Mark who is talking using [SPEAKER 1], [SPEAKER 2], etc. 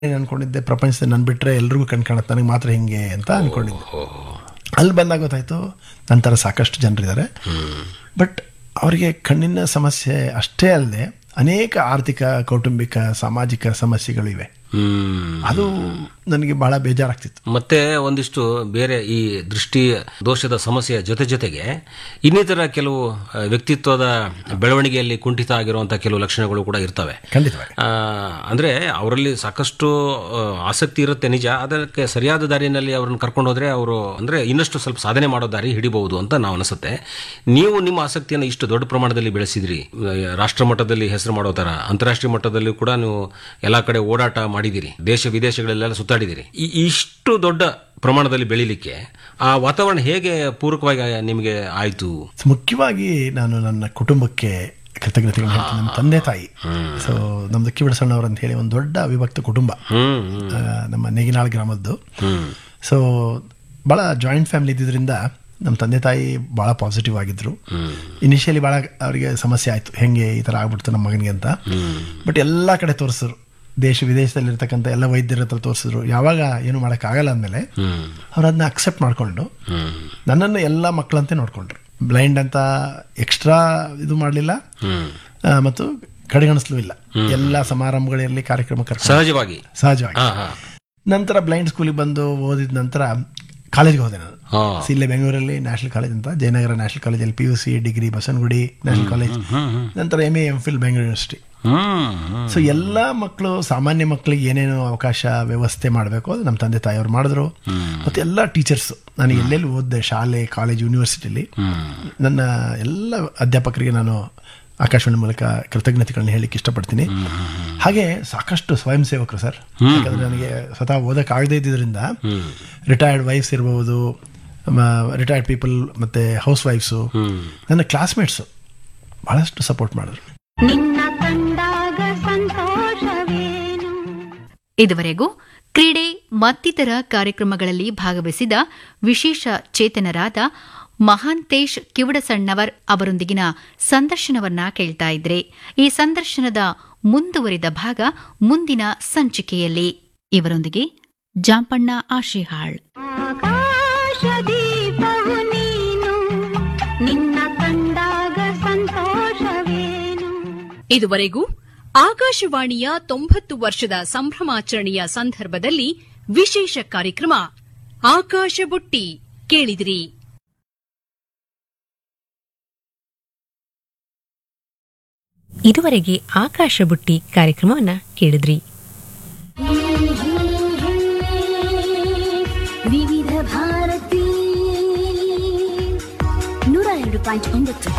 [SPEAKER 1] ಏನ್ ಅನ್ಕೊಂಡಿದ್ದೆ ಪ್ರಪಂಚದಲ್ಲಿ ನನ್ ಬಿಟ್ರೆ ಎಲ್ರಿಗೂ ಕಣ್ ಕಾಣುತ್ತೆ ನನಗೆ ಮಾತ್ರ ಹಿಂಗೆ ಅಂತ ಅನ್ಕೊಂಡಿದ್ದೆ ಅಲ್ಲಿ ಬಂದಾಗ ಗೊತ್ತಾಯ್ತು ನಂತರ ಸಾಕಷ್ಟು ಜನರಿದ್ದಾರೆ ಬಟ್ ಅವರಿಗೆ ಕಣ್ಣಿನ ಸಮಸ್ಯೆ ಅಷ್ಟೇ ಅಲ್ಲದೆ ಅನೇಕ ಆರ್ಥಿಕ ಕೌಟುಂಬಿಕ ಸಾಮಾಜಿಕ ಸಮಸ್ಯೆಗಳಿವೆ
[SPEAKER 2] ಹ್ಮ್
[SPEAKER 1] ಅದು ನನಗೆ ಬಹಳ ಬೇಜಾರಾಗ್ತಿತ್ತು
[SPEAKER 2] ಮತ್ತೆ ಒಂದಿಷ್ಟು ಬೇರೆ ಈ ದೃಷ್ಟಿ ದೋಷದ ಸಮಸ್ಯೆಯ ಜೊತೆ ಜೊತೆಗೆ ಇನ್ನಿತರ ಕೆಲವು ಆ, ವ್ಯಕ್ತಿತ್ವದ ಬೆಳವಣಿಗೆಯಲ್ಲಿ ಕುಂಠಿತ ಆಗಿರುವಂತಹ ಕೆಲವು ಲಕ್ಷಣಗಳು ಕೂಡ ಇರ್ತವೆ
[SPEAKER 1] ಖಂಡಿತವಾಗಿ
[SPEAKER 2] ಆ, ಅಂದ್ರೆ ಅವರಲ್ಲಿ ಸಾಕಷ್ಟು ಆ, ಆಸಕ್ತಿ ಇರುತ್ತೆ ನಿಜ ಅದಕ್ಕೆ ಸರಿಯಾದ ದಾರಿನಲ್ಲಿ ಅವ್ರನ್ನ ಕರ್ಕೊಂಡು ಹೋದ್ರೆ ಅವರು ಅಂದ್ರೆ ಇನ್ನಷ್ಟು ಸ್ವಲ್ಪ ಸಾಧನೆ ಮಾಡೋ ದಾರಿ ಹಿಡಿಬಹುದು ಅಂತ ನಾವು ಅನಿಸುತ್ತೆ ನೀವು ನಿಮ್ಮ ಆಸಕ್ತಿಯನ್ನು ಇಷ್ಟು ದೊಡ್ಡ ಪ್ರಮಾಣದಲ್ಲಿ ಬೆಳೆಸಿದ್ರಿ ಆ, ರಾಷ್ಟ್ರ ಮಟ್ಟದಲ್ಲಿ ಹೆಸರು ಮಾಡೋ ತರ ಅಂತಾರಾಷ್ಟ್ರೀಯ ಮಟ್ಟದಲ್ಲಿ ಕೂಡ ನೀವು ಎಲ್ಲಾ ಕಡೆ ಓಡಾಟ ಮಾಡಿದಿರಿ ದೇಶ ವಿದೇಶಗಳೆಲ್ಲ ಸುತ್ತಾಡಿದಿರಿ ಈ ಇಷ್ಟು ದೊಡ್ಡ ಪ್ರಮಾಣದಲ್ಲಿ ಬೆಳಿಲಿಕ್ಕೆ ಆ ವಾತಾವರಣ ಹೇಗೆ ಪೂರಕವಾಗಿ ನಿಮಗೆ ಆಯ್ತು
[SPEAKER 1] ಮುಖ್ಯವಾಗಿ ನಾನು ನನ್ನ ಕುಟುಂಬಕ್ಕೆ ಕೃತಜ್ಞತೆಗಳನ್ನ ಹೇಳ್ತೀನಿ ನಮ್ಮ ತಂದೆ ತಾಯಿ ಸೊ ನಮ್ದು ಕಿವಿಡಸಣ್ಣವ್ರು ಅಂತ ಹೇಳಿ ಒಂದು ದೊಡ್ಡ ಅವಿಭಕ್ತ ಕುಟುಂಬ
[SPEAKER 2] ಹ್ಮ್ ಹ್ಮ್
[SPEAKER 1] ಆ, ನಮ್ಮ ನೇಗಿನಾಳ್ ಗ್ರಾಮದ್ದು
[SPEAKER 2] ಹ್ಮ್
[SPEAKER 1] ಸೊ ಭಾಳ ಜಾಯಿಂಟ್ ಫ್ಯಾಮಿಲಿ ಇದ್ದಿದ್ರಿಂದ ನಮ್ಮ ತಂದೆ ತಾಯಿ ಭಾಳ ಪಾಸಿಟಿವ್ ಆಗಿದ್ರು ಇನಿಷಿಯಲಿ ಭಾಳ ಅವರಿಗೆ ಸಮಸ್ಯೆ ಆಯಿತು ಹೆಂಗೆ ಈ ಥರ ಆಗ್ಬಿಡ್ತು ನಮ್ಮ ಮಗನಿಗೆ ಅಂತ ಬಟ್ ಎಲ್ಲ ಕಡೆ ತೋರಿಸಿದ್ರು ದೇಶ ವಿದೇಶದಲ್ಲಿರ್ತಕ್ಕಂಥ ಎಲ್ಲ ವೈದ್ಯರ ಹತ್ರ ತೋರಿಸಿದ್ರು ಯಾವಾಗ ಏನು ಮಾಡೋಕ್ಕಾಗಲ್ಲ ಅಂದಮೇಲೆ
[SPEAKER 2] ಹ್ಮ್
[SPEAKER 1] ಅವ್ರು ಅದನ್ನ ಅಕ್ಸೆಪ್ಟ್ ಮಾಡಿಕೊಂಡು
[SPEAKER 2] ಹ್ಮ್
[SPEAKER 1] ನನ್ನನ್ನು ಎಲ್ಲ ಮಕ್ಕಳಂತೆ ನೋಡ್ಕೊಂಡ್ರು ಬ್ಲೈಂಡ್ ಅಂತ ಎಕ್ಸ್ಟ್ರಾ ಇದು ಮಾಡಲಿಲ್ಲ
[SPEAKER 2] ಹ್ಮ್
[SPEAKER 1] ಮತ್ತು ಕಡೆಗಣಿಸ್ಲೂ ಇಲ್ಲ ಎಲ್ಲ ಸಮಾರಂಭಗಳಿರಲಿ ಕಾರ್ಯಕ್ರಮ ಕರ್ಕೊಂಡು
[SPEAKER 2] ಸಹಜವಾಗಿ
[SPEAKER 1] ಸಹಜವಾಗಿ
[SPEAKER 2] ಹಾ ಹಾ
[SPEAKER 1] ನಂತರ ಬ್ಲೈಂಡ್ ಸ್ಕೂಲಿಗೆ ಬಂದು ಓದಿದ ನಂತರ ಕಾಲೇಜ್ಗೆ ಹೋದೆ ನಾನು
[SPEAKER 2] ಹಾ
[SPEAKER 1] ಸಿ ಇಲ್ಲೇ ಬೆಂಗಳೂರಲ್ಲಿ ನ್ಯಾಷನಲ್ ಕಾಲೇಜ್ ಅಂತ ಜಯನಗರ ನ್ಯಾಷನಲ್ ಕಾಲೇಜಲ್ಲಿ P U C degree Basavanagudi national college ನಂತರ M A M Phil Bengaluru university
[SPEAKER 2] ಹ್ಮ್ ಹ್ಮ್
[SPEAKER 1] ಸೊ ಎಲ್ಲ ಮಕ್ಕಳು ಸಾಮಾನ್ಯ ಮಕ್ಕಳಿಗೆ ಏನೇನು ಅವಕಾಶ ವ್ಯವಸ್ಥೆ ಮಾಡಬೇಕು ಅದು ನಮ್ಮ ತಂದೆ ತಾಯಿಯವರು ಮಾಡಿದ್ರು ಮತ್ತು ಎಲ್ಲ ಟೀಚರ್ಸ್ ನನಗೆ ಎಲ್ಲೆಲ್ಲಿ ಓದಿದೆ ಶಾಲೆ ಕಾಲೇಜ್ ಯೂನಿವರ್ಸಿಟಿಲಿ ನನ್ನ ಎಲ್ಲ ಅಧ್ಯಾಪಕರಿಗೆ ನಾನು ಆಕಾಶವಾಣಿ ಮೂಲಕ ಕೃತಜ್ಞತೆಗಳನ್ನ ಹೇಳಲಿಕ್ಕೆ ಇಷ್ಟಪಡ್ತೀನಿ ಹಾಗೆ ಸಾಕಷ್ಟು ಸ್ವಯಂ ಸೇವಕರು ಸರ್ ಯಾಕಂದ್ರೆ ನನಗೆ ಸ್ವತಃ ಓದಕ್ಕೆ ಆಗದೇ ಇದ್ದಿದ್ದರಿಂದ ರಿಟೈರ್ಡ್ ವೈಫ್ಸ್ ಇರಬಹುದು ರಿಟೈರ್ಡ್ ಪೀಪಲ್ ಮತ್ತೆ ಹೌಸ್ ವೈಫ್ಸು ನನ್ನ ಕ್ಲಾಸ್ಮೇಟ್ಸು ಬಹಳಷ್ಟು ಸಪೋರ್ಟ್ ಮಾಡಿದ್ರು
[SPEAKER 3] ನಿನ್ನ ಕಂಡಾಗ ಸಂತೋಷವೇನು
[SPEAKER 4] ಇದುವರೆಗೂ ಕ್ರೀಡೆ ಮತ್ತಿತರ ಕಾರ್ಯಕ್ರಮಗಳಲ್ಲಿ ಭಾಗವಹಿಸಿದ ವಿಶೇಷ ಚೇತನರಾದ ಮಹಾಂತೇಶ್ ಕಿವಡಸಣ್ಣವರ್ ಅವರೊಂದಿಗಿನ ಸಂದರ್ಶನವನ್ನ ಕೇಳ್ತಾ ಇದ್ರೆ ಈ ಸಂದರ್ಶನದ ಮುಂದುವರಿದ ಭಾಗ ಮುಂದಿನ ಸಂಚಿಕೆಯಲ್ಲಿ ಇವರೊಂದಿಗೆ ಜಾಂಪಣ್ಣ ಆಶಿಹಾಳ್
[SPEAKER 3] ಆಕಾಶ ದೀಪವು ನೀನು ನಿನ್ನ ಕಂಡಾಗ ಸಂತೋಷವೇನು
[SPEAKER 5] ಇದುವರೆಗೂ ಆಕಾಶವಾಣಿಯ ತೊಂಬತ್ತು ವರ್ಷದ ಸಂಭ್ರಮಾಚರಣೆಯ ಸಂದರ್ಭದಲ್ಲಿ ವಿಶೇಷ ಕಾರ್ಯಕ್ರಮ ಆಕಾಶ ಬುಟ್ಟಿ ಕೇಳಿದಿರಿ
[SPEAKER 6] ಇದುವರೆಗೆ ಆಕಾಶ ಬುಟ್ಟಿ ಕಾರ್ಯಕ್ರಮವನ್ನ ಕೇಳಿದ್ರಿ
[SPEAKER 3] ವಿವಿಧ ಭಾರತಿ ನೂರ ಎರಡು ಪಾಯಿಂಟ್ ಒಂಬತ್ತು